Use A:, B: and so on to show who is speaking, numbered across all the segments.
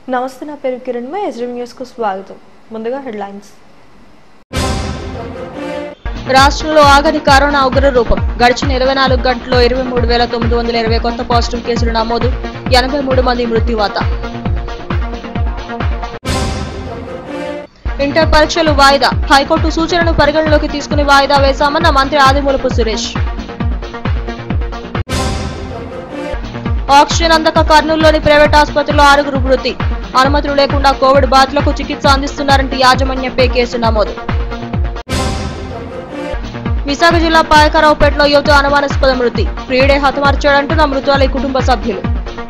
A: నమస్తే నా పేరు కిరణ్ మై ఎస్డీ న్యూస్కు స్వాగతం ముందుగా హెడ్లైన్స్
B: రాష్ట్రంలో ఆగని కరోనా ఉగ్ర రూపం గడిచిన ఇరవై నాలుగు గంటల్లో ఇరవై మూడు వేల తొమ్మిది వందల ఇరవై కొత్త పాజిటివ్ కేసులు నమోదు ఎనభై మూడు మంది మృత్యువాత ఇంటర్ పరీక్షలు వాయిదా హైకోర్టు సూచనను పరిగణలోకి తీసుకుని వాయిదా వేశామన్న మంత్రి ఆదిమూలపు సురేష్ ఆక్సిజన్ అందక కర్నూలులోని ప్రైవేట్ ఆసుపత్రిలో ఆరుగురు మృతి అనుమతులు లేకుండా కోవిడ్ బాధితులకు చికిత్స అందిస్తున్నారంటే యాజమాన్యంపై కేసు నమోదు విశాఖ జిల్లా పాయకరావుపేటలో యువత అనుమానాస్పద మృతి ప్రియుడే హతమార్చాడంటున్న మృతురాలి కుటుంబ సభ్యులు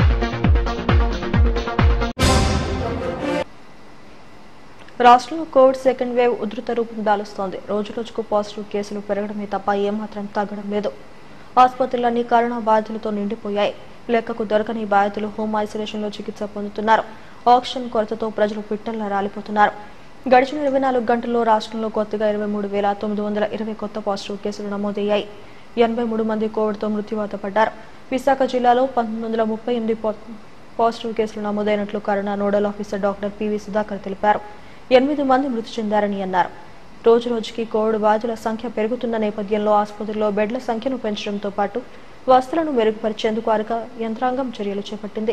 A: రాష్ట్రంలో కోవిడ్ సెకండ్ వేవ్ ఉధృత రూపం దాలుస్తోంది రోజు రోజుకు పాజిటివ్ కేసులు పెరగడమే తప్ప ఏమాత్రం తగ్గడం లేదు ఆసుపత్రులన్నీ కరోనా బాధితులతో నిండిపోయాయి లెక్కకు దొరకని బాధితులు హోమ్ ఐసోలేషన్లో చికిత్స పొందుతున్నారు ఆక్సిజన్ కొరతతో ప్రజలు పిట్టల్లా రాలిపోతున్నారు గడిచిన ఇరవై నాలుగు గంటల్లో రాష్ట్రంలో కొత్తగా ఇరవై మూడు వేల తొమ్మిది వందల ఇరవై కొత్త పాజిటివ్ కేసులు నమోదయ్యాయి ఎనభై మూడు మంది కోవిడ్తో మృత్యువాత పడ్డారు విశాఖ జిల్లాలో పంతొమ్మిది వందల ముప్పై ఎనిమిది పా- పాజిటివ్ కేసులు నమోదైనట్లు corona nodal officer doctor PV Sudhakar తెలిపారు ఎనిమిది మంది మృతి చెందారని అన్నారు రోజు రోజుకి కోవిడ్ బాధితుల సంఖ్య పెరుగుతున్న నేపథ్యంలో ఆసుపత్రిలో బెడ్ల సంఖ్యను పెంచడంతో పాటు వసతులను మెరుగుపరిచేందుకు అరక యంత్రాంగం చర్యలు చేపట్టింది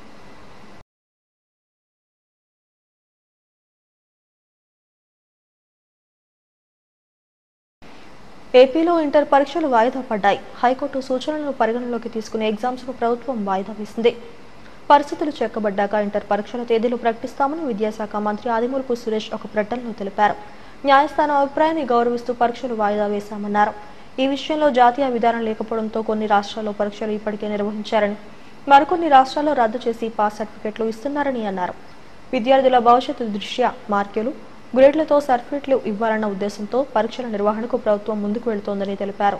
A: ఏపీలో ఇంటర్ పరీక్షలు వాయిదా పడ్డాయి హైకోర్టు సూచనలను పరిగణలోకి తీసుకుని ఎగ్జామ్స్ ను ప్రభుత్వం వాయిదా వేసింది పరిస్థితులు చెక్కబడ్డాక ఇంటర్ పరీక్షల తేదీలు ప్రకటిస్తామని విద్యాశాఖ మంత్రి ఆదిమూలపు సురేష్ ఒక ప్రకటనలో తెలిపారు న్యాయస్థానం అభిప్రాయాన్ని గౌరవిస్తూ పరీక్షలు వాయిదా వేశామన్నారు ఈ విషయంలో జాతీయ విధానం లేకపోవడంతో కొన్ని రాష్ట్రాల్లో పరీక్షలు ఇప్పటికే నిర్వహించారని మరికొన్ని రాష్ట్రాల్లో రద్దు చేసి పాస్ సర్టిఫికెట్లు ఇస్తున్నారని అన్నారు విద్యార్థుల భవిష్యత్తు దృష్ట్యా మార్కులు గ్రేడ్లతో సర్టిఫికెట్లు ఇవ్వాలన్న ఉద్దేశంతో పరీక్షల నిర్వహణకు ప్రభుత్వం ముందుకు వెళుతోందని తెలిపారు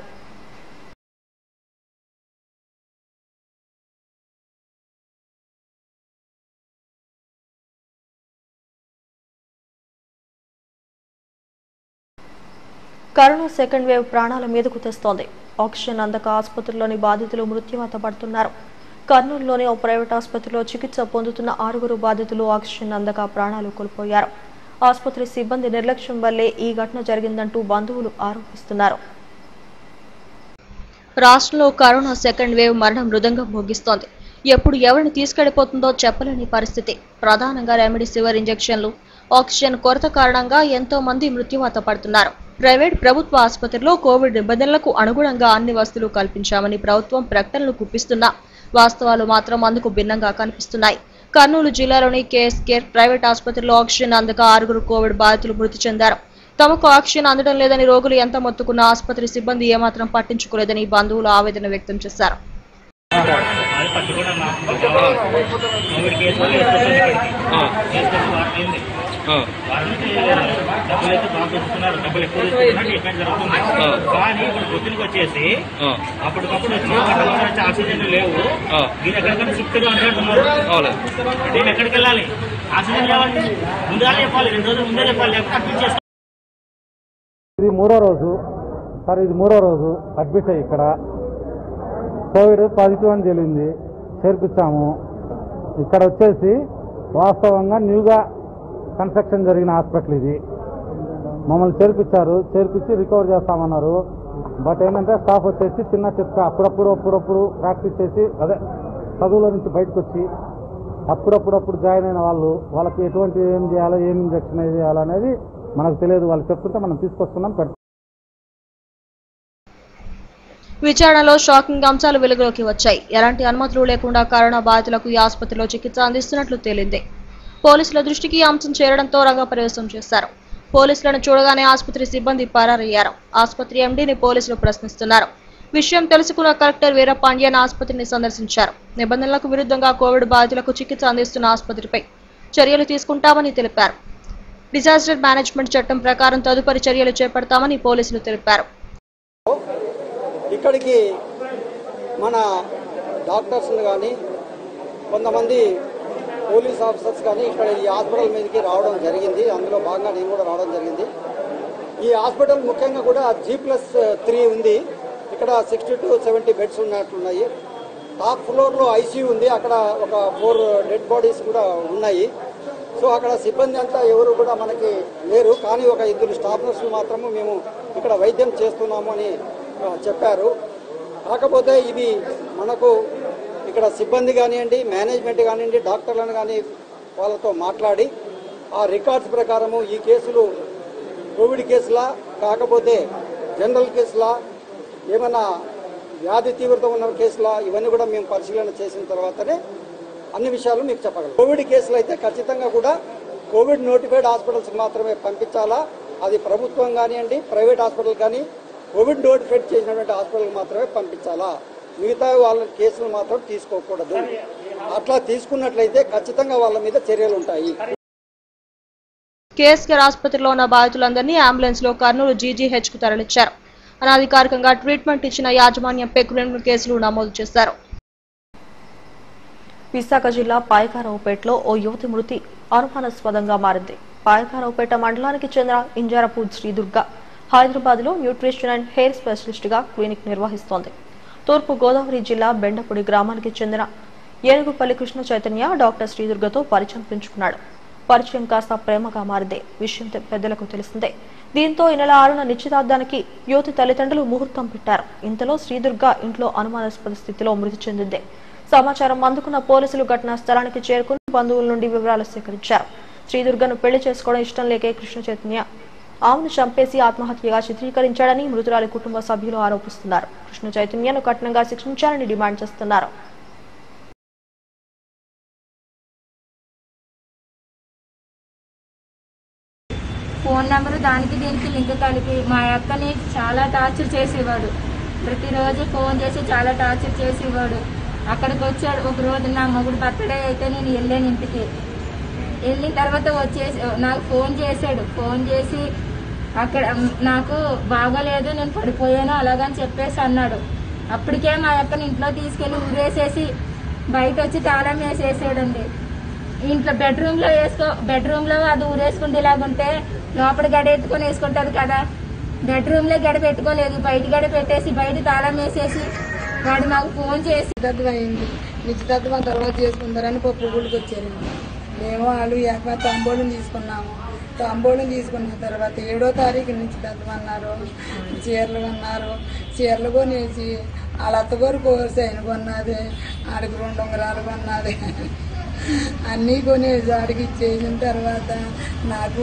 A: కరోనా సెకండ్ వేవ్ ప్రాణాల మీదకు తెస్తోంది ఆక్సిజన్ అందక ఆసుపత్రిలోని బాధితులు మృత్యువాత పడుతున్నారు కర్నూలులోని ఓ ప్రైవేట్ ఆసుపత్రిలో చికిత్స పొందుతున్న ఆరుగురు బాధితులు ఆక్సిజన్ అందక ప్రాణాలు కోల్పోయారు ఆసుపత్రి సిబ్బంది నిర్లక్ష్యం వల్లే ఈ ఘటన జరిగిందంటూ బంధువులు ఆరోపిస్తున్నారు
B: రాష్ట్రంలో కరోనా సెకండ్ వేవ్ మరణ మృదంగం మోగిస్తోంది ఎప్పుడు ఎవరిని తీసుకెళ్లిపోతుందో చెప్పలేని పరిస్థితి ప్రధానంగా రెమెడిసివిర్ ఇంజెక్షన్లు ఆక్సిజన్ కొరత కారణంగా ఎంతో మంది మృత్యువాత పడుతున్నారు ప్రైవేట్ ప్రభుత్వ ఆసుపత్రిలో కోవిడ్ నిబంధనలకు అనుగుణంగా అన్ని వసతులు కల్పించామని ప్రభుత్వం ప్రకటనలు గుప్పిస్తున్నా వాస్తవాలు మాత్రం అందుకు భిన్నంగా కనిపిస్తున్నాయి కర్నూలు జిల్లాలోని కేఎస్కేర్ ప్రైవేట్ ఆసుపత్రిలో ఆక్సిజన్ అందక ఆరుగురు కోవిడ్ బాధితులు మృతి చెందారు తమకు ఆక్సిజన్ అందడం లేదని రోగులు ఎంత మొత్తుకున్నా ఆసుపత్రి సిబ్బంది ఏమాత్రం పట్టించుకోలేదని బంధువులు ఆవేదన వ్యక్తం చేశారు
C: అది పట్టుకోవడం కోవిడ్ కేసు తీసుకొచ్చి వారైంది వారి నుంచి డబ్బులు అయితే బాగా పెంచుతున్నారు డబ్బులు ఎక్కువ తీసుకుంటున్నారు ట్రీట్మెంట్ జరుగుతుంది కానీ ఇప్పుడు పొద్దునకి వచ్చేసి అప్పటికప్పుడు వచ్చి పట్టణంలో వచ్చి ఆక్సిజన్ లేవు దీని ఎక్కడికైనా షిఫ్ట్ గా అంటున్నారు దీన్ని ఎక్కడికి వెళ్ళాలి ఆక్సిజన్ లేవాలి ముందుగా చెప్పాలి రెండు రోజులు ముందే చెప్పాలి లేకపోతే అడ్మిట్ చేస్తాం
D: ఇది మూడో రోజు సార్ ఇది మూడో రోజు అడ్మిట్ అయ్యి ఇక్కడ కోవిడ్ పాజిటివ్ అని తేలింది చేర్పించాము ఇక్కడ వచ్చేసి వాస్తవంగా న్యూగా కన్స్ట్రక్షన్ జరిగిన హాస్పిటల్ ఇది మమ్మల్ని చేర్పించారు చేర్పించి రికవర్ చేస్తామన్నారు బట్ ఏంటంటే స్టాఫ్ వచ్చేసి చిన్న చిత్త అప్పుడప్పుడు అప్పుడప్పుడు ప్రాక్టీస్ చేసి అదే చదువులో నుంచి బయటకు వచ్చి అప్పుడప్పుడప్పుడు జాయిన్ అయిన వాళ్ళు వాళ్ళకి ఎటువంటి ఏం చేయాలో ఏం ఇంజక్షన్ చేయాలో అనేది మనకు తెలియదు వాళ్ళు చెప్తుంటే మనం తీసుకొస్తున్నాం పెడతాం
B: విచారణలో షాకింగ్ అంశాలు వెలుగులోకి వచ్చాయి ఎలాంటి అనుమతులు లేకుండా కరోనా బాధితులకు ఈ ఆసుపత్రిలో చికిత్స అందిస్తున్నట్లు తేలింది పోలీసుల దృష్టికి ఈ అంశం చేరడంతో రంగప్రవేశం చేశారు పోలీసులను చూడగానే ఆసుపత్రి సిబ్బంది పరారయ్యారు ఆసుపత్రి ఎండీని పోలీసులు ప్రశ్నిస్తున్నారు విషయం తెలుసుకున్న కలెక్టర్ వీరపాండ్యన్ ఆసుపత్రిని సందర్శించారు నిబంధనలకు విరుద్ధంగా కోవిడ్ బాధితులకు చికిత్స అందిస్తున్న ఆసుపత్రిపై చర్యలు తీసుకుంటామని తెలిపారు డిజాస్టర్ మేనేజ్మెంట్ చట్టం ప్రకారం తదుపరి చర్యలు చేపడతామని పోలీసులు తెలిపారు
E: ఇక్కడికి మన డాక్టర్స్ని కానీ కొంతమంది పోలీస్ ఆఫీసర్స్ కానీ ఇక్కడ ఈ హాస్పిటల్ మీదకి రావడం జరిగింది అందులో భాగంగా నేను కూడా రావడం జరిగింది ఈ హాస్పిటల్ ముఖ్యంగా కూడా జీ ప్లస్ త్రీ ఉంది ఇక్కడ సిక్స్టీ టు సెవెంటీ బెడ్స్ ఉన్నట్లున్నాయి టాప్ ఫ్లోర్లో ఐసీయూ ఉంది అక్కడ ఒక ఫోర్ డెడ్ బాడీస్ కూడా ఉన్నాయి సో అక్కడ సిబ్బంది అంతా ఎవరు కూడా మనకి లేరు కానీ ఒక ఇద్దరు స్టాఫ్ నర్సులు మాత్రము మేము ఇక్కడ వైద్యం చేస్తున్నాము అని ఆ, చెప్పారు కాకపోతే ఇది మనకు ఇక్కడ సిబ్బంది కానివ్వండి మేనేజ్మెంట్ కానివ్వండి డాక్టర్లను కానీ వాళ్ళతో మాట్లాడి ఆ రికార్డ్స్ ప్రకారము ఈ కేసులు కోవిడ్ కేసులా కాకపోతే జనరల్ కేసులా ఏమైనా వ్యాధి తీవ్రత ఉన్న కేసులా ఇవన్నీ కూడా మేము పరిశీలన చేసిన తర్వాతనే అన్ని విషయాలు మీకు చెప్పగలం కోవిడ్ కేసులు అయితే ఖచ్చితంగా కూడా కోవిడ్ నోటిఫైడ్ హాస్పిటల్స్కి మాత్రమే పంపించాలా అది ప్రభుత్వం కానివ్వండి ప్రైవేట్ హాస్పిటల్ కానీ కోవిడ్ నోటిఫైడ్ చేసినటువంటి హాస్పిటల్కి మాత్రమే పంపించాలా మిగతా వాళ్ళ కేసులు మాత్రం తీసుకోకూడదు అట్లా తీసుకున్నట్లయితే ఖచ్చితంగా వాళ్ళ మీద చర్యలు ఉంటాయి
B: కేఎస్కేర్ ఆసుపత్రిలో ఉన్న బాధితులందరినీ అంబులెన్స్ లో కర్నూలు జీజీహెచ్ కు తరలించారు అనధికారికంగా ట్రీట్మెంట్ ఇచ్చిన యాజమాన్యంపై రెండు కేసులు నమోదు చేశారు
A: విశాఖ జిల్లా పాయకారావుపేటలో ఓ యువతి మృతి అనుమానాస్పదంగా మారింది పాయకారావుపేట మండలానికి చెందిన ఇంజారపు శ్రీదుర్గ హైదరాబాద్ లో న్యూట్రిషన్ అండ్ హెయిర్ స్పెషలిస్ట్ గా క్లినిక్ నిర్వహిస్తోంది తూర్పు గోదావరి జిల్లా బెండపూడి గ్రామానికి చెందిన ఏనుగుపల్లి కృష్ణ చైతన్య డాక్టర్ శ్రీదుర్గతో పరిచయం పెంచుకున్నాడు పరిచయం కాస్త ప్రేమగా మారింది విషయం తె- పెద్దలకు తెలిసిందే దీంతో ఈ నెల ఆరున నిశ్చితార్థానికి యువతి తల్లిదండ్రులు ముహూర్తం పెట్టారు ఇంతలో శ్రీదుర్గ ఇంట్లో అనుమానాస్పద స్థితిలో మృతి చెందింది సమాచారం అందుకున్న పోలీసులు ఘటనా స్థలానికి చేరుకుని బంధువుల నుండి వివరాలు సేకరించారు శ్రీదుర్గను పెళ్లి చేసుకోవడం ఇష్టం లేకే కృష్ణ చైతన్య ఆమెను చంపేసి ఆత్మహత్యగా చిత్రీకరించాడని మృతురాలి కుటుంబ సభ్యులు ఆరోపిస్తున్నారు కృష్ణ చైతన్యను కఠినంగా శిక్షించాలని డిమాండ్ చేస్తున్నారు
F: ఫోన్ నెంబర్ దానికి దీనికి లింక్ కలిపి మా అక్కని చాలా టార్చర్ చేసేవాడు ప్రతిరోజు ఫోన్ చేసి చాలా టార్చర్ చేసేవాడు అక్కడికి వచ్చాడు ఒక రోజు నా మొగుడు బర్త్డే అయితే నేను వెళ్ళాను ఇంటికి వెళ్ళిన తర్వాత వచ్చేసి నాకు ఫోన్ చేశాడు ఫోన్ చేసి అక్కడ నాకు బాగోలేదు నేను పడిపోయాను అలాగని చెప్పేసి అన్నాడు అప్పటికే మా అక్కని ఇంట్లో తీసుకెళ్ళి ఊరేసేసి బయట వచ్చి తాళం వేసేసాడండి ఇంట్లో బెడ్రూమ్లో వేసుకో బెడ్రూమ్లో అది ఊరేసుకుంటే ఇలాగుంటే లోపల గడ ఎత్తుకొని వేసుకుంటారు కదా బెడ్రూమ్లో గడ పెట్టుకోలేదు బయట గడ పెట్టేసి బయట తాళం వేసేసి వాడు మాకు ఫోన్ చేసి
G: నిశ్చితార్థం అయింది నిశ్చితార్థం తర్వాత చేసుకుంటారని పప్పు గుడికి వచ్చారు మేము వాళ్ళు ఏక తాంబూలం తీసుకున్నాము తాంబూలం తీసుకున్న తర్వాత ఏడో తారీఖు నిశ్చితార్థం అన్నారు చీరలు కొన్నారు చీరలు కొనేసి వాళ్ళ అత్తగారు కోర్సు ఆయన కొన్నది ఆడికి రెండు ఉంగరాలు కొన్నది అన్నీ కొనేసి ఆడికి ఇచ్చేసిన తర్వాత నాకు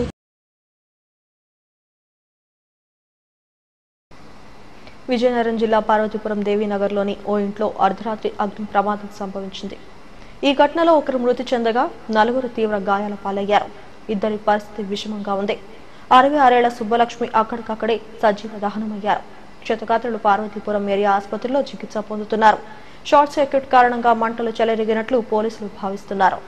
A: విజయనగరం జిల్లా పార్వతీపురం దేవీనగర్లోని ఓ ఇంట్లో అర్ధరాత్రి అగ్ని ప్రమాదం సంభవించింది ఈ ఘటనలో ఒకరు మృతి చెందగా నలుగురు తీవ్ర గాయాల పాలయ్యారు ఇద్దరి పరిస్థితి విషమంగా ఉంది అరవై ఆరేళ్ల సుబ్బలక్ష్మి అక్కడికక్కడే సజీవ దహనమయ్యారు క్షతగాత్రులు పార్వతీపురం ఏరియా ఆసుపత్రిలో చికిత్స పొందుతున్నారు షార్ట్ సర్క్యూట్ కారణంగా మంటలు చెలరేగినట్లు పోలీసులు భావిస్తున్నారు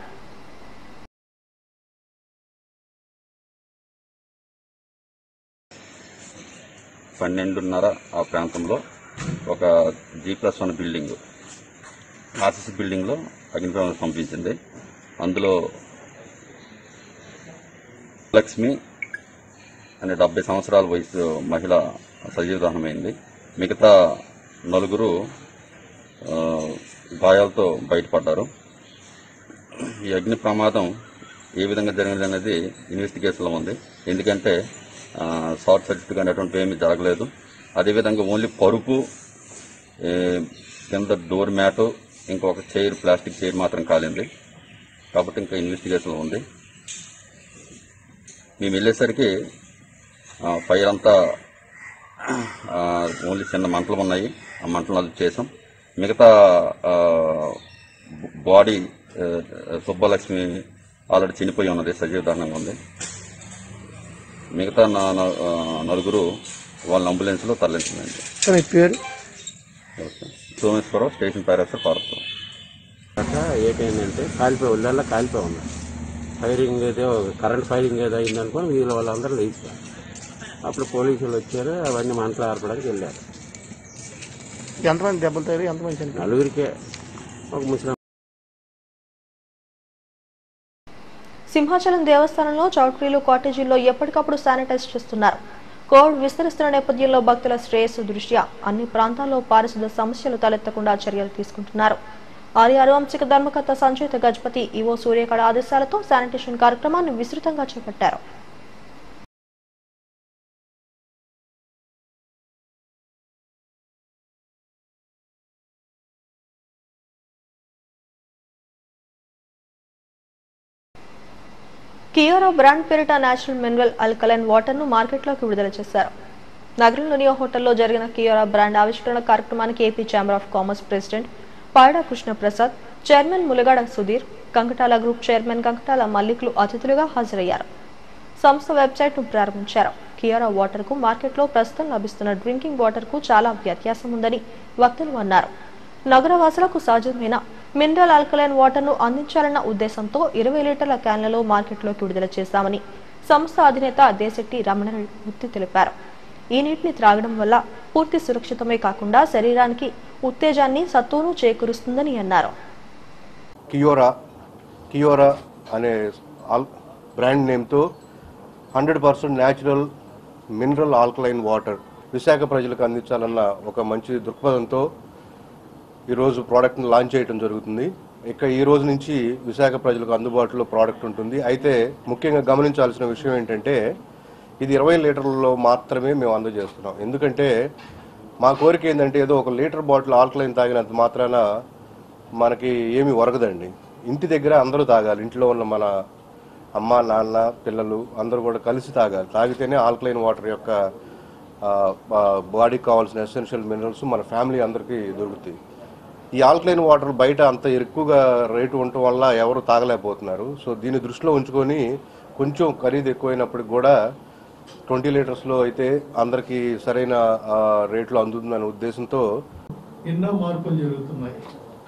H: పన్నెండున్నర ఆ ప్రాంతంలో ఒక G plus one building RCC బిల్డింగ్లో అగ్ని ప్రమాదం పంపించింది అందులో లక్ష్మి అనే డెబ్బై సంవత్సరాల వయసు మహిళ సజీవదహనమైంది మిగతా నలుగురు ఆ, గాయాలతో బయటపడ్డారు ఈ అగ్ని ప్రమాదం ఏ విధంగా జరిగింది అనేది ఇన్వెస్టిగేషన్లో ఉంది ఎందుకంటే ఆ, షార్ట్ సర్క్యూట్ కానీ అటువంటి ఏమీ జరగలేదు అదేవిధంగా ఓన్లీ పరుపు ఏ, కింద డోర్ మ్యాట్ ఇంకొక చైర్ ప్లాస్టిక్ చైర్ మాత్రం కాలింది కాబట్టి ఇంకా ఇన్వెస్టిగేషన్లో ఉంది మేము వెళ్ళేసరికి ఆ, ఫైర్ అంతా ఆ, ఓన్లీ చిన్న మంటలు ఉన్నాయి ఆ మంటలు అది చేసాం మిగతా ఆ, బాడీ ఆ, సుబ్బలక్ష్మి ఆల్రెడీ చనిపోయి ఉన్నది సజీవదానంగా ఉంది మిగతా నా- నా- ఆ, నలుగురు వాళ్ళ అంబులెన్స్లో తరలించిందండి
I: పేరు
H: సోమేశ్వరరావు స్టేషన్ పారాసర్ పార్వతం
I: అట్లా ఏటైందంటే కాలిపోయి ఒళ్ళల్లా కాలిపోయి ఉన్నారు ఫైరింగ్ ఏదో కరెంట్ ఫైరింగ్ ఏదో అయిందనుకొని వీళ్ళ వాళ్ళందరూ లేచారు అప్పుడు పోలీసులు వచ్చారు అవన్నీ మంటలు ఆర్పడానికి వెళ్ళారు
J: ఎంతమంది దెబ్బలు తగిలి ఎంతమంది చనిపోయారు
I: నలుగురికే ఒక ముస్లిం
A: సింహాచలం దేవస్థానంలో చౌట్రీలు కాటేజీల్లో ఎప్పటికప్పుడు శానిటైజ్ చేస్తున్నారు కోవిడ్ విస్తరిస్తున్న నేపథ్యంలో భక్తుల శ్రేయస్సు దృష్ట్యా అన్ని ప్రాంతాల్లో పారిశుద్ధ సమస్యలు తలెత్తకుండా చర్యలు తీసుకుంటున్నారు ఆర్య అనువంశిక ధర్మకర్త సంచేత గజపతి ఈవో సూర్యకళ ఆదేశాలతో శానిటేషన్ కార్యక్రమాన్ని విస్తృతంగా చేపట్టారు కియోరా బ్రాండ్ పేరిట నేచురల్ మినరల్ అల్కలైన్ వాటర్ ను మార్కెట్లోకి విడుదల చేశారు నగరంలోని ఓ హోటల్లో జరిగిన కియోరా బ్రాండ్ ఆవిష్కరణ కార్యక్రమానికి AP chamber of commerce president Payada Krishnaprasad chairman Mulagada Sudheer Kankatala group chairman Kankatala మల్లిక్లు అతిథులుగా హాజరయ్యారు సంస్థ వెబ్సైట్ ను ప్రారంభించారు కియోరా వాటర్ కు మార్కెట్లో ప్రస్తుతం లభిస్తున్న డ్రింకింగ్ వాటర్ కు చాలా వ్యత్యాసం ఉందని వక్తలు అన్నారు నగరవాసులకు సహజమైన మినరల్ ఆల్కలైన్ వాటర్ ను అందించాలన్న ఉద్దేశంతో ఇరవై లీటర్ల క్యాన్లలో మార్కెట్లోకి విడుదల చేశామని సంస్థ అధినేత దేశెట్టి రమణమూర్తి తెలిపారు ఈ నీటిని త్రాగడం వల్ల పూర్తి సురక్షితమే కాకుండా శరీరానికి ఉత్తేజాన్ని సత్తును చేకూరుస్తుందని అన్నారు
K: కియోరా కియోరా అనే ఆల్ బ్రాండ్ నేమ్తో hundred percent natural mineral alkaline water Visakha ప్రజలకు అందించాలన్న ఒక మంచి దృక్పథంతో ఈరోజు ప్రోడక్ట్ని లాంచ్ చేయడం జరుగుతుంది ఇక ఈ రోజు నుంచి విశాఖ ప్రజలకు అందుబాటులో ప్రోడక్ట్ ఉంటుంది అయితే ముఖ్యంగా గమనించాల్సిన విషయం ఏంటంటే ఇది ఇరవై లీటర్లలో మాత్రమే మేము అందజేస్తున్నాం ఎందుకంటే మా కోరిక ఏంటంటే ఏదో ఒక లీటర్ బాటిల్ ఆల్కలైన్ తాగినంత మాత్రాన మనకి ఏమీ ఒరగదండి ఇంటి దగ్గర అందరూ తాగాలి ఇంట్లో ఉన్న మన అమ్మ నాన్న పిల్లలు అందరూ కూడా కలిసి తాగాలి తాగితేనే ఆల్కలైన్ వాటర్ యొక్క ఆ, ఆ, బాడీకి కావాల్సిన ఎసెన్షియల్ మినరల్స్ మన ఫ్యామిలీ అందరికీ దొరుకుతాయి ఈ ఆల్కలైన్ వాటర్ బయట అంత ఎక్కువగా రేటు ఉండటం వల్ల ఎవరు తాగలేకపోతున్నారు సో దీన్ని దృష్టిలో ఉంచుకొని కొంచెం ఖరీదు ఎక్కువైనప్పటికి కూడా ట్వంటీ లీటర్స్లో అయితే అందరికీ సరైన ఆ, రేట్లో అందుతుందనే ఉద్దేశంతో
L: ఎన్నో మార్పులు జరుగుతున్నాయి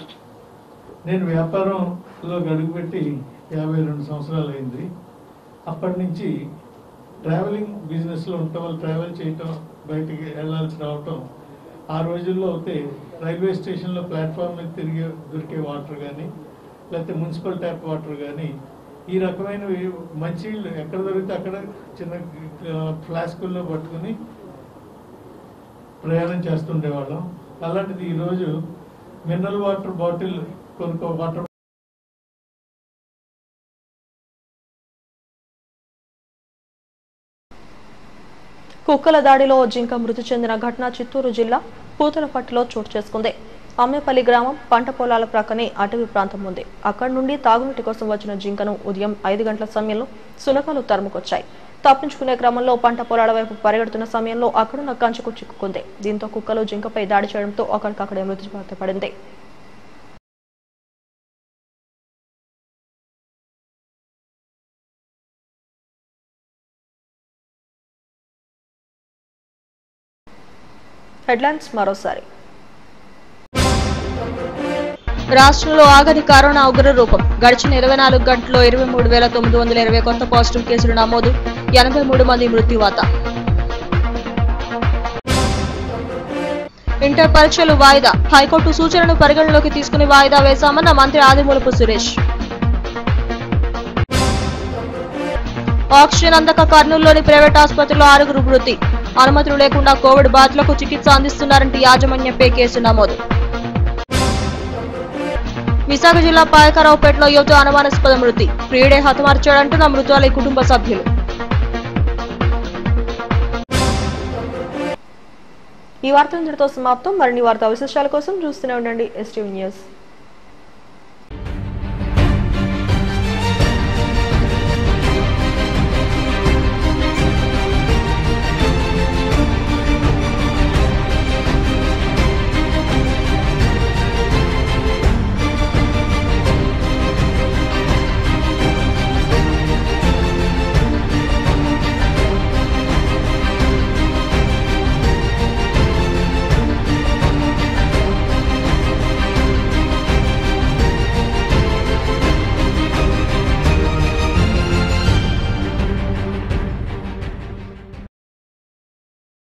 L: నేను వ్యాపారంలో గడుగుపెట్టి యాభై రెండు సంవత్సరాలు అయింది అప్పటి నుంచి ట్రావెలింగ్ బిజినెస్లో ఉండటం వల్ల ట్రావెల్ చేయటం బయటికి వెళ్ళాల్సి రావటం ఆ రోజుల్లో అయితే రైల్వే స్టేషన్లో ప్లాట్ఫామ్ మీద తిరిగే దొరికే వాటర్ కానీ లేకపోతే మున్సిపల్ ట్యాప్ వాటర్ కానీ ఈ రకమైనవి మంచినీళ్ళు ఎక్కడ దొరికితే అక్కడ చిన్న ఆ, ఫ్లాస్కుల్లో పట్టుకుని ప్రయాణం చేస్తుండేవాళ్ళం అలాంటిది ఈరోజు మినరల్ వాటర్ బాటిల్ కొనుక్కో వాటర్
A: కుక్కల దాడిలో ఓ జింక మృతి చెందిన ఘటన చిత్తూరు జిల్లా పూతలపట్టులో చోటు చేసుకుంది అమ్మేపల్లి గ్రామం పంట పొలాల ప్రక్కనే అటవీ ప్రాంతం ఉంది అక్కడి నుండి తాగునీటి కోసం వచ్చిన జింకను ఉదయం ఐదు గంటల సమయంలో సునకాలు తరుముకొచ్చాయి తప్పించుకునే క్రమంలో పంట పొలాల వైపు పరిగెడుతున్న సమయంలో అక్కడున్న కంచుకు చిక్కుకుంది దీంతో కుక్కలు జింకపై దాడి చేయడంతో అక్కడికక్కడే మృతి పడింది హెడ్లైన్స్ మరోసారి
B: రాష్ట్రంలో ఆగని కరోనా ఉగ్ర రూపం గడిచిన ఇరవై నాలుగు గంటల్లో ఇరవై మూడు వేల తొమ్మిది వందల ఇరవై కొత్త పాజిటివ్ కేసులు నమోదు ఎనభై మూడు మంది మృత్యువాత ఇంటర్ పరీక్షలు వాయిదా హైకోర్టు సూచనను పరిగణలోకి తీసుకుని వాయిదా వేశామన్న మంత్రి ఆదిమూలపు సురేష్ ఆక్సిజన్ అందక కర్నూలులోని ప్రైవేట్ ఆసుపత్రిలో ఆరుగురు మృతి అనుమతులు లేకుండా కోవిడ్ బాధితులకు చికిత్స అందిస్తున్నారంటే యాజమాన్యంపై కేసు నమోదు విశాఖ జిల్లా పాయకరావుపేటలో యువత అనుమానాస్పద మృతి ప్రియుడే హతమార్చాడంటున్న మృతుల కుటుంబ సభ్యులు
A: ఈ వార్త ఇంతటితో సమాప్తం మరిన్ని వార్తా విశేషాల కోసం చూస్తూనే ఉండండి ఎస్టీవీ న్యూస్